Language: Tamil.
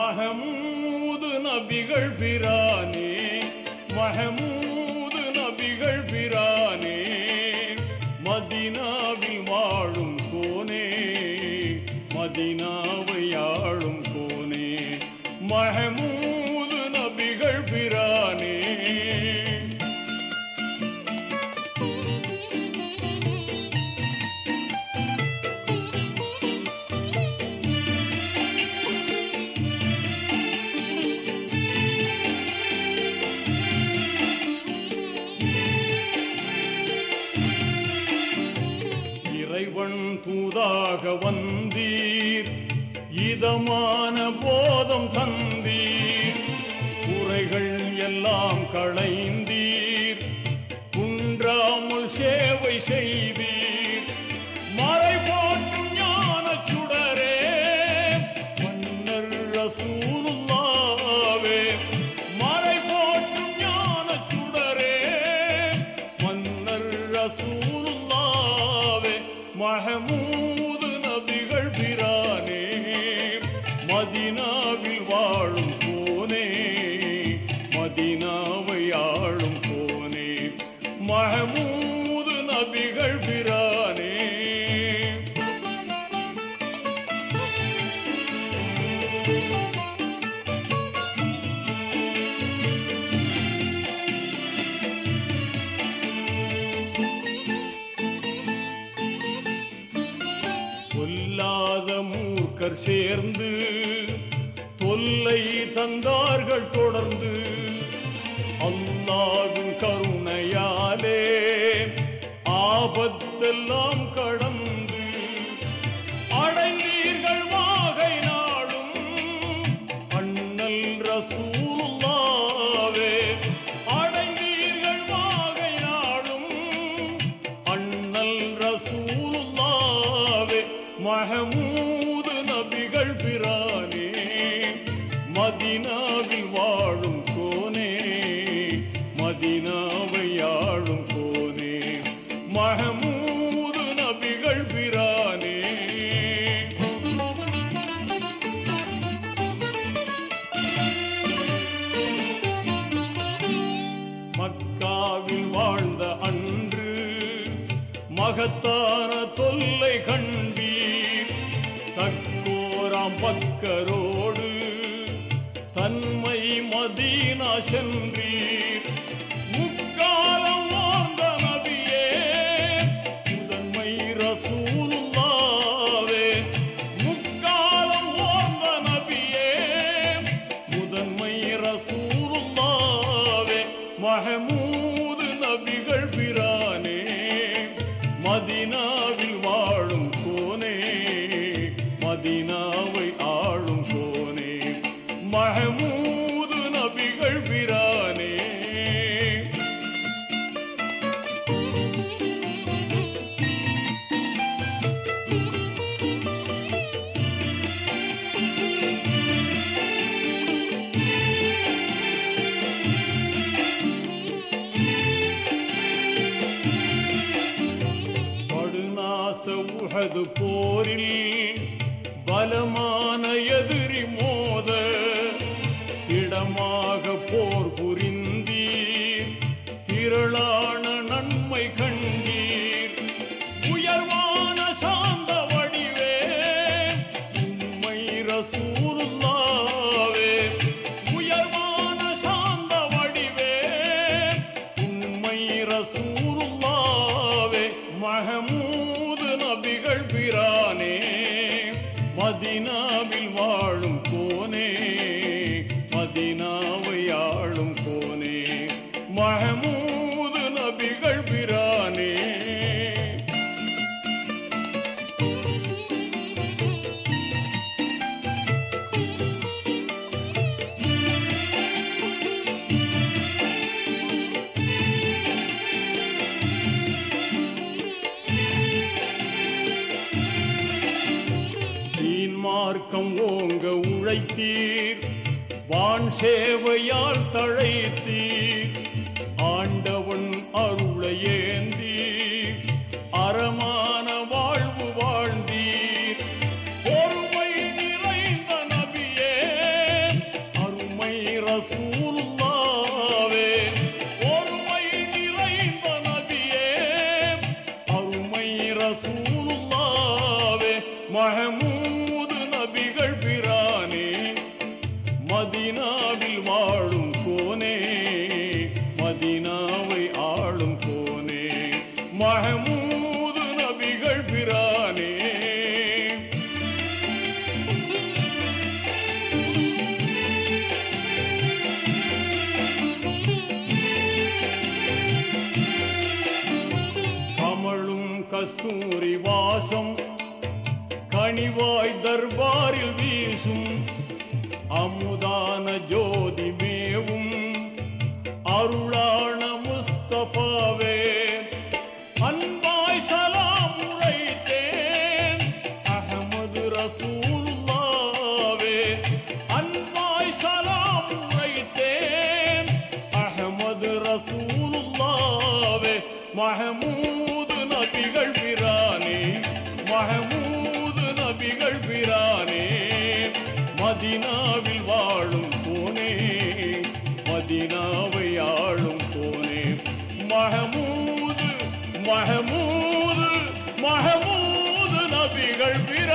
மஹமூது நபிகள் பிரானே மஹமூது நபிகள் பிரானே மதினாவில் வாழும் கோனே மதினாவை ஆளும் கோனே மஹமூது நபிகள் பிரானே இறைவன் தூதாக வந்தீர் இதமான போதம் தந்தீர் குறைகள் எல்லாம் களைந்தீர் குன்றாமல் சேவை செய்தீர் மறை போற்றும் ஞான சுடரே மன்னர் ரசூலுல்லாவே மறை போற்றும் ஞான சுடரே மன்னர் ரசூலுல்லாவே மஹமூது நபிகள் பிரானே மதினாவில் வாழும் போனே மதினாவை ஆளும் போனே மஹமூது நபிகள் பிரானே கொல்லாத மூர்க்கர் சேர்ந்து தொல்லை தந்தார்கள் தொடர்ந்து அல்லாவின் கருணையாலே ஆபத்தெல்லாம் கடந்து அடைந்தீர்கள் வாகை நாளும் அண்ணல் ரசூலுல்லாவே அடைந்தீர்கள் வாகை நாளும் அண்ணல் ரசூலுல்லாவே மஹமூது நபிகள் பிரானே மதினாவில் வாழும் கோனே மதினாவை ஆளும் கோனே மஹமூது நபிகள் பிரானே மக்காவில் வாழ்ந்த அன்று மகத்தான தொல்லை கண்டீர் தக்கோராம் பக்கரோடு தன்மை மதீனா சென்றீர் முக்காலம் வாழ்ந்த நபியே முதன்மை ரசூலுல்லாவே முக்காலம் வாழ்ந்த நபியே முதன்மை ரசூலுல்லாவே மஹமூது நபிகள் பிரானே மதினாவில் வாழும் கோனே மதினாவை ஆளும் கோனே மஹமூது நபிகள் பிரானே படுநாச உஹது போரில் பலமான எதிரி மோத இடமாக போர் புரிந்தீர் திரளான நன்மை கண்டீர் உயர்வான சாந்த வடிவே உண்மை ரசூலுல்லாவே உயர்வான சாந்த வடிவே உண்மை ரசூலுல்லாவே மஹமூது நபிகள் பிரானே மதினாவில் வாழும் கோனே மதினாவை ஆளும் கோனே மஹமூது நபிகள் பிரானே தீன் மார்க்கம் ஓங்க உழைத்தீர் வான் சேவையால் தழைத்தீர் ஆண்டவன் அருளை ஏந்தி அறமான வாழ்வு வாழ்ந்தீர் பொறுமை நிறைந்த நபியே ரசூலுல்லாவே மஹமூது நபிகள் பிரானே மதினாவில் வாழும் கோனே மதினாவை ஆளும் கோனே மஹமூது நபிகள் பிரானே கமழும் கஸ்தூரி வாசம் கனிவாய் தர்பாரில் வீசும் அமுதான ஜோதி மேவும் அருளான முஸ்தபாவே அன்பாய் சலாம் உரைத்தேன் அகமது ரசூலுல்லாவே அன்பாய் சலாம் உரைத்தேன் அகமது ரசூலுல்லாவே மஹமூது நபிகள் பிரானே மஹமூது நபிகள் பிரானே மதினாவில் வாழும் கோனே மதினாவை ஆளும் கோனே மஹமூது மஹமூது மஹமூது நபிகள் பிரானே